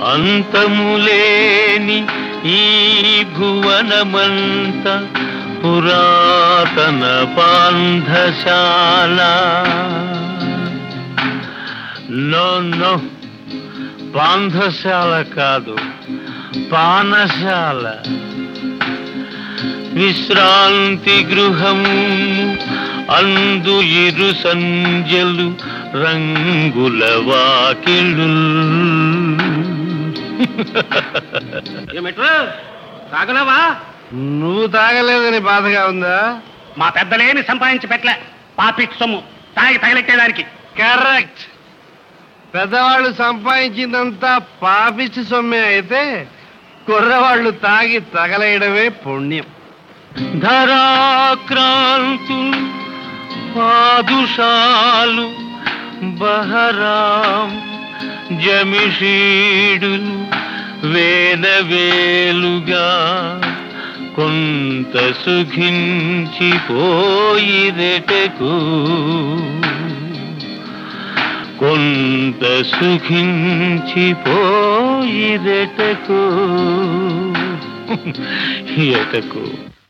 అంతములేని ఈ భువనమంత పురాతన పాంధశాల no no పాంధశాల కాదు పానశాల విశ్రాంతి గృహము అందు ఇరు సంజలు రంగుల వాకిళ్ళు ఏమిట్రా తాగలేవా నువ్వు తాగలేదని బాధగా ఉందా మా పెద్దలేని సంపాదించి పెట్టలే పాపిట్ సొమ్ము తాగి తగలెట్టేదానికి కరెక్ట్ పెద్దవాళ్ళు సంపాదించిందంతా పాపిచ్చి సొమ్మే అయితే కుర్రవాళ్ళు తాగి తగలేయడమే పుణ్యం ధరాక్రాంతులు పాదుషాలు బహరాం జమిషీడులు వేలవేలుగా కొంత సుఖించిపోయిరెటకు కొంత సుఖించిపోయిరెటకు ఎటకు